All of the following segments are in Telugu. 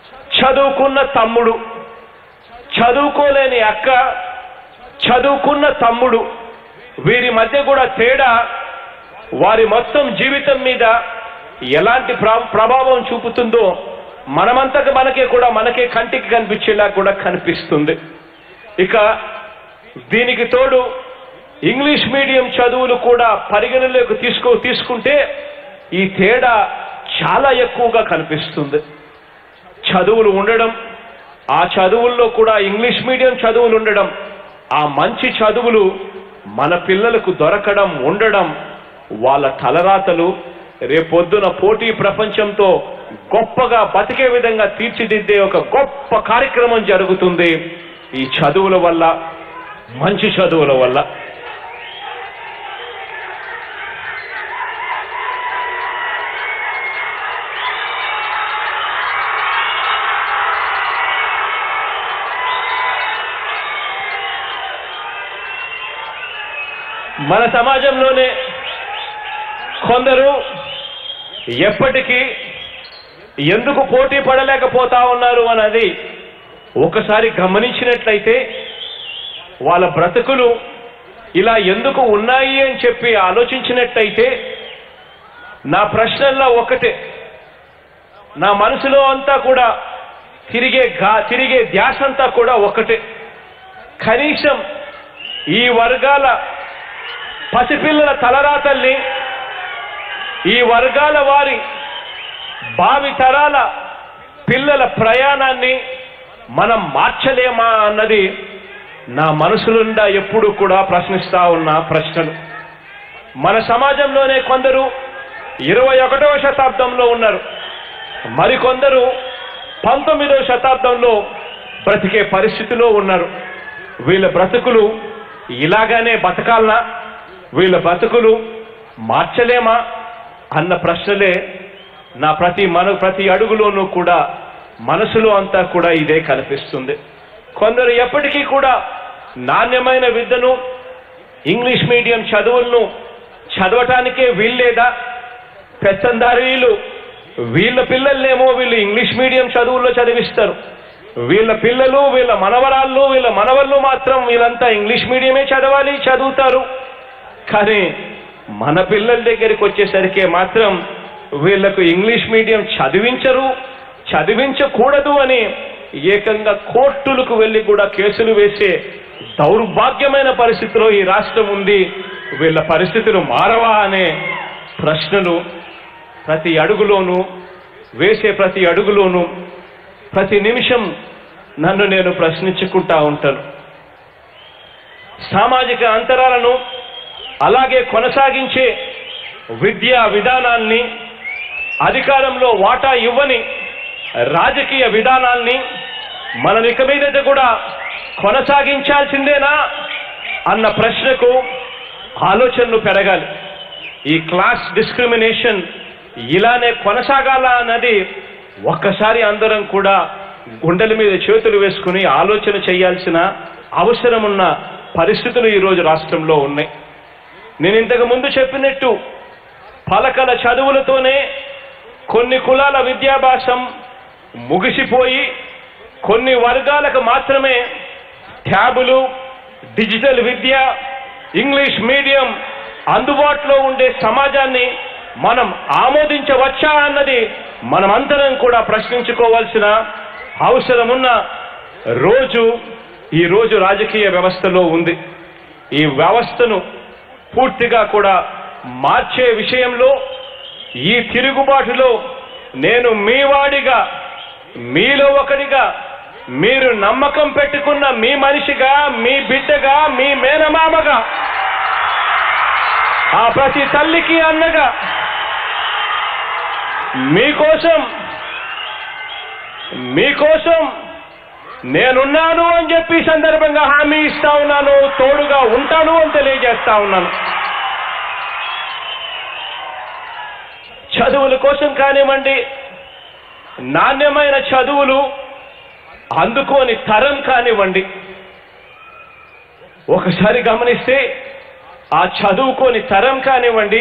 చదువుకున్న తమ్ముడు చదువుకోలేని అక్క చదువుకున్న తమ్ముడు వీరి మధ్య కూడా తేడా వారి మొత్తం జీవితం మీద ఎలాంటి ప్రా- ప్రభావం చూపుతుందో మనమంతకు మనకే కూడా మనకే కంటికి కనిపించేలా కూడా కనిపిస్తుంది ఇక దీనికి తోడు ఇంగ్లీష్ మీడియం చదువులు కూడా పరిగణలోకి తీసుకో తీసుకుంటే ఈ తేడా చాలా ఎక్కువగా కనిపిస్తుంది చదువులు ఉండడం ఆ చదువుల్లో కూడా ఇంగ్లీష్ మీడియం చదువులు ఉండడం ఆ మంచి చదువులు మన పిల్లలకు దొరకడం ఉండడం వాళ్ళ తలరాతలు రేపొద్దున పోటీ ప్రపంచంతో గొప్పగా బతికే విధంగా తీర్చిదిద్దే ఒక గొప్ప కార్యక్రమం జరుగుతుంది ఈ చదువుల వల్ల మంచి చదువుల వల్ల మన సమాజంలోనే కొందరు ఎప్పటికీ ఎందుకు పోటీ పడలేకపోతా ఉన్నారు అన్నది ఒకసారి గమనించినట్లయితే వాళ్ళ బ్రతుకులు ఇలా ఎందుకు ఉన్నాయి అని చెప్పి ఆలోచించినట్టయితే నా ప్రశ్నల్లో ఒకటే నా మనసులో అంతా కూడా తిరిగే గా తిరిగే ధ్యాస అంతా కూడా ఒకటే కనీసం ఈ వర్గాల పసిపిల్లల తలరాతల్ని ఈ వర్గాల వారి భావి తరాల పిల్లల ప్రయాణాన్ని మనం మార్చలేమా అన్నది నా మనసులుండా ఎప్పుడు కూడా ప్రశ్నిస్తా ఉన్న ప్రశ్నలు మన సమాజంలోనే కొందరు ఇరవై ఒకటవ శతాబ్దంలో ఉన్నారు మరికొందరు పంతొమ్మిదవ శతాబ్దంలో బ్రతికే పరిస్థితిలో ఉన్నారు వీళ్ళ బ్రతుకులు ఇలాగానే బతకాలనా వీళ్ళ బ్రతుకులు మార్చలేమా అన్న ప్రశ్నలే నా ప్రతి మన ప్రతి అడుగులోనూ కూడా మనసులో అంతా కూడా ఇదే కనిపిస్తుంది కొందరు ఎప్పటికీ కూడా నాణ్యమైన విద్యను ఇంగ్లీష్ మీడియం చదువులను చదవటానికే వీల్లేదా పెత్తందారీలు వీళ్ళ పిల్లల్నేమో వీళ్ళు ఇంగ్లీష్ మీడియం చదువుల్లో చదివిస్తారు వీళ్ళ పిల్లలు వీళ్ళ మనవరాళ్ళు వీళ్ళ మనవళ్ళు మాత్రం వీళ్ళంతా ఇంగ్లీష్ మీడియమే చదవాలి చదువుతారు కానీ మన పిల్లల దగ్గరికి వచ్చేసరికి మాత్రం వీళ్లకు ఇంగ్లీష్ మీడియం చదివించరు చదివించకూడదు అని ఏకంగా కోర్టులకు వెళ్లి కూడా కేసులు వేసే దౌర్భాగ్యమైన పరిస్థితిలో ఈ రాష్ట్రం ఉంది వీళ్ళ పరిస్థితులు మారవా అనే ప్రశ్నలు ప్రతి అడుగులోనూ వేసే ప్రతి అడుగులోనూ ప్రతి నిమిషం నన్ను నేను ప్రశ్నించుకుంటా ఉంటాను సామాజిక అంతరాలను అలాగే కొనసాగించే విద్యా విధానాల్ని అధికారంలో వాటా ఇవ్వని రాజకీయ విధానాల్ని మనం ఇక మీదట కూడా కొనసాగించాల్సిందేనా అన్న ప్రశ్నకు ఆలోచనలు పెరగాలి ఈ క్లాస్ డిస్క్రిమినేషన్ ఇలానే కొనసాగాల అన్నది ఒక్కసారి అందరం కూడా గుండెల మీద చేతులు వేసుకుని ఆలోచన చేయాల్సిన అవసరం ఉన్న పరిస్థితులు ఈరోజు రాష్ట్రంలో ఉన్నాయి నేను ఇంతకు ముందు చెప్పినట్టు పలకల చదువులతోనే కొన్ని కులాల విద్యాభ్యాసం ముగిసిపోయి కొన్ని వర్గాలకు మాత్రమే ట్యాబులు డిజిటల్ విద్య ఇంగ్లీష్ మీడియం అందుబాటులో ఉండే సమాజాన్ని మనం ఆమోదించవచ్చా అన్నది మనమంతరం కూడా ప్రశ్నించుకోవాల్సిన అవసరమున్న రోజు ఈ రోజు రాజకీయ వ్యవస్థలో ఉంది ఈ వ్యవస్థను పూర్తిగా కూడా మార్చే విషయంలో ఈ తిరుగుబాటులో నేను మీ వాడిగా మీలో ఒకడిగా మీరు నమ్మకం పెట్టుకున్న మీ మనిషిగా మీ బిడ్డగా మీ మేనమామగా ఆ ప్రతి తల్లికి అన్నగా మీకోసం మీకోసం నేనున్నాను అని చెప్పి ఈ సందర్భంగా హామీ ఇస్తా ఉన్నాను తోడుగా ఉంటాను అని తెలియజేస్తా ఉన్నాను చదువుల కోసం కానివ్వండి నాణ్యమైన చదువులు అందుకోని తరం కానివ్వండి ఒకసారి గమనిస్తే ఆ చదువుకోని తరం కానివ్వండి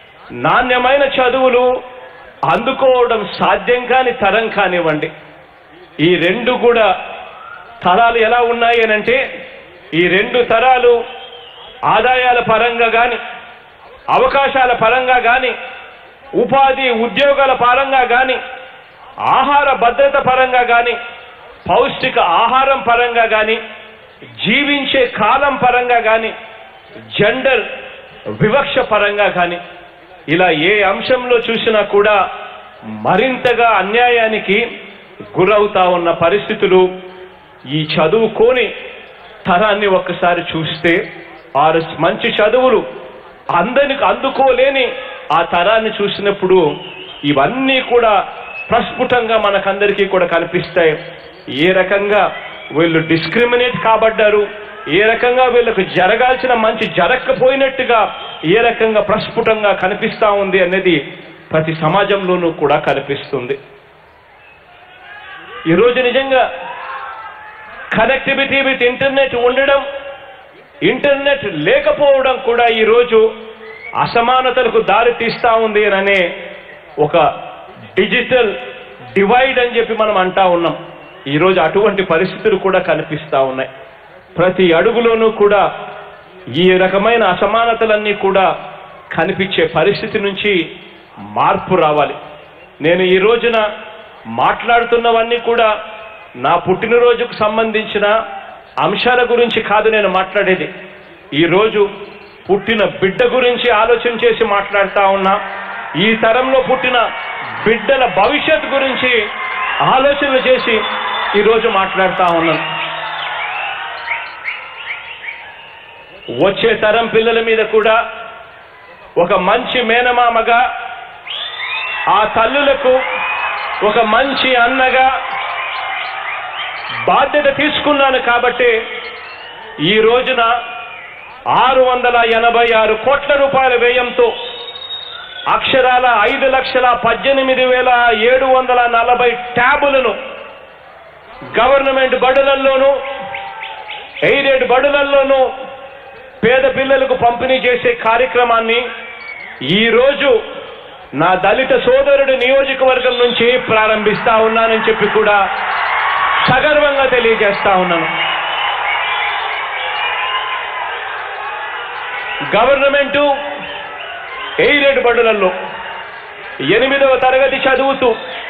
నాణ్యమైన చదువులు అందుకోవడం సాధ్యం కాని తరం కానివ్వండి ఈ రెండు కూడా తరాలు ఎలా ఉన్నాయి అని అంటే ఈ రెండు తరాలు ఆదాయాల పరంగా కానీ అవకాశాల పరంగా కానీ ఉపాధి ఉద్యోగాల పరంగా కానీ ఆహార భద్రత పరంగా కానీ పౌష్టిక ఆహారం పరంగా కానీ జీవించే కాలం పరంగా కానీ జెండర్ వివక్ష పరంగా కానీ ఇలా ఏ అంశంలో చూసినా కూడా మరింతగా అన్యాయానికి గురవుతా ఉన్న పరిస్థితులు ఈ చదువుకోని తరాన్ని ఒక్కసారి చూస్తే ఆరు మంచి చదువులు అందరికి అందుకోలేని ఆ తరాన్ని చూసినప్పుడు ఇవన్నీ కూడా ప్రస్ఫుటంగా మనకందరికీ కూడా కనిపిస్తాయి ఏ రకంగా వీళ్ళు డిస్క్రిమినేట్ కాబడ్డారు ఏ రకంగా వీళ్ళకు జరగాల్సిన మంచి జరగకపోయినట్టుగా ఏ రకంగా ప్రస్ఫుటంగా కనిపిస్తా ఉంది అనేది ప్రతి సమాజంలోనూ కూడా కనిపిస్తుంది ఈరోజు నిజంగా కనెక్టివిటీ విత్ ఇంటర్నెట్ ఉండడం ఇంటర్నెట్ లేకపోవడం కూడా ఈరోజు అసమానతలకు దారి తీస్తా ఉంది అనే ఒక డిజిటల్ డివైడ్ అని చెప్పి మనం అంటా ఉన్నాం ఈరోజు అటువంటి పరిస్థితులు కూడా కనిపిస్తా ఉన్నాయి ప్రతి అడుగులోనూ కూడా ఈ రకమైన అసమానతలన్నీ కూడా కనిపించే పరిస్థితి నుంచి మార్పు రావాలి నేను ఈ రోజున మాట్లాడుతున్నవన్నీ కూడా నా పుట్టినరోజుకు సంబంధించిన అంశాల గురించి కాదు నేను మాట్లాడేది ఈరోజు పుట్టిన బిడ్డ గురించి ఆలోచన చేసి మాట్లాడుతా ఉన్నా ఈ తరంలో పుట్టిన బిడ్డల భవిష్యత్ గురించి ఆలోచనలు చేసి ఈరోజు మాట్లాడుతా ఉన్నాను వచ్చే తరం పిల్లల మీద కూడా ఒక మంచి మేనమామగా ఆ తల్లులకు ఒక మంచి అన్నగా బాధ్యత తీసుకున్నాను కాబట్టి ఈ రోజున ఆరు వందల ఎనభై ఆరు కోట్ల రూపాయల వ్యయంతో అక్షరాల ఐదు లక్షల పద్దెనిమిది వేల ఏడు వందల నలభై ట్యాబులను గవర్నమెంట్ బడులల్లోనూ ఎయిడెడ్ బడులల్లోనూ పేద పిల్లలకు పంపిణీ చేసే కార్యక్రమాన్ని ఈ రోజు నా దళిత సోదరుడి నియోజకవర్గం నుంచి ప్రారంభిస్తా ఉన్నానని చెప్పి కూడా సగర్వంగా తెలియజేస్తా ఉన్నాను గవర్నమెంటు ఎయిడెడ్ బడులలో ఎనిమిదవ తరగతి చదువుతూ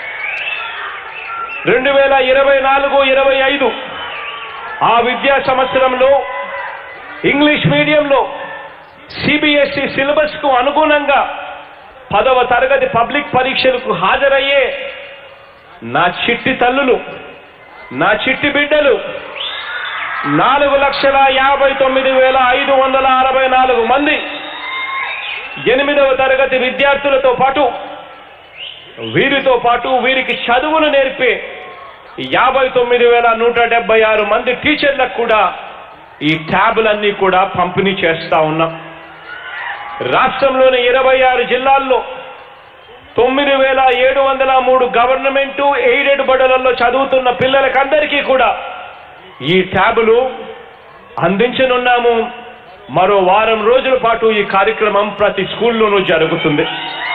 రెండు వేల ఇరవై నాలుగు ఇరవై ఐదు ఆ విద్యా సంవత్సరంలో ఇంగ్లీష్ మీడియంలో సిబిఎస్ఈ సిలబస్ కు అనుగుణంగా పదవ తరగతి పబ్లిక్ పరీక్షలకు హాజరయ్యే నా చిట్టి తల్లులు నా చిట్టి బిడ్డలు నాలుగు లక్షల యాభై తొమ్మిది వేల ఐదు వందల అరవై నాలుగు మంది ఎనిమిదవ తరగతి విద్యార్థులతో పాటు వీరితో పాటు వీరికి చదువులు నేర్పే యాభై తొమ్మిది వేల నూట డెబ్బై ఆరు మంది టీచర్లకు కూడా ఈ ట్యాబులన్నీ కూడా పంపిణీ చేస్తా ఉన్నాం రాష్ట్రంలోని ఇరవై ఆరు జిల్లాల్లో తొమ్మిది వేల ఏడు వందల మూడు గవర్నమెంటు ఎయిడెడ్ బడులలో చదువుతున్న పిల్లలకందరికీ కూడా ఈ ట్యాబులు అందించనున్నాము మరో వారం రోజుల పాటు ఈ కార్యక్రమం ప్రతి స్కూల్లోనూ జరుగుతుంది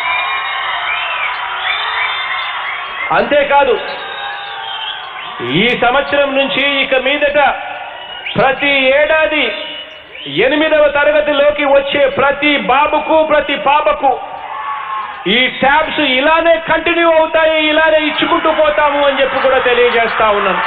అంతేకాదు ఈ సంవత్సరం నుంచి ఇక మీదట ప్రతి ఏడాది ఎనిమిదవ తరగతిలోకి వచ్చే ప్రతి బాబుకు ప్రతి పాపకు ఈ ట్యాబ్స్ ఇలానే కంటిన్యూ అవుతాయి ఇలానే ఇచ్చుకుంటూ పోతాము అని చెప్పి కూడా తెలియజేస్తా ఉన్నాను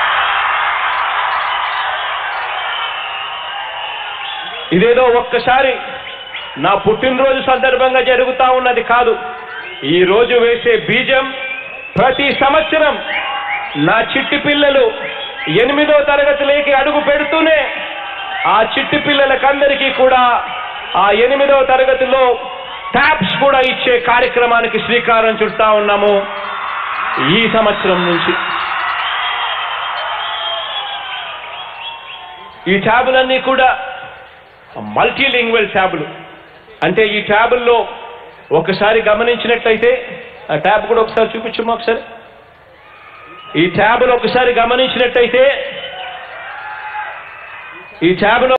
ఇదేదో ఒక్కసారి నా పుట్టినరోజు సందర్భంగా జరుగుతా ఉన్నది కాదు ఈ రోజు వేసే బీజం ప్రతి సంవత్సరం నా చిట్టి పిల్లలు ఎనిమిదో తరగతిలోకి అడుగు పెడుతూనే ఆ చిట్టి పిల్లలకందరికీ కూడా ఆ ఎనిమిదవ తరగతిలో ట్యాబ్స్ కూడా ఇచ్చే కార్యక్రమానికి శ్రీకారం చుడతా ఉన్నాము ఈ సంవత్సరం నుంచి ఈ ట్యాబులన్నీ కూడా మల్టీలింగ్వల్ ట్యాబులు అంటే ఈ ట్యాబుల్లో ఒకసారి గమనించినట్లయితే ఆ ట్యాబ్ కూడా ఒకసారి చూపించమ్మా ఒకసారి ఈ ట్యాబులు ఒకసారి గమనించినట్టయితే ఈ ట్యాబ్లో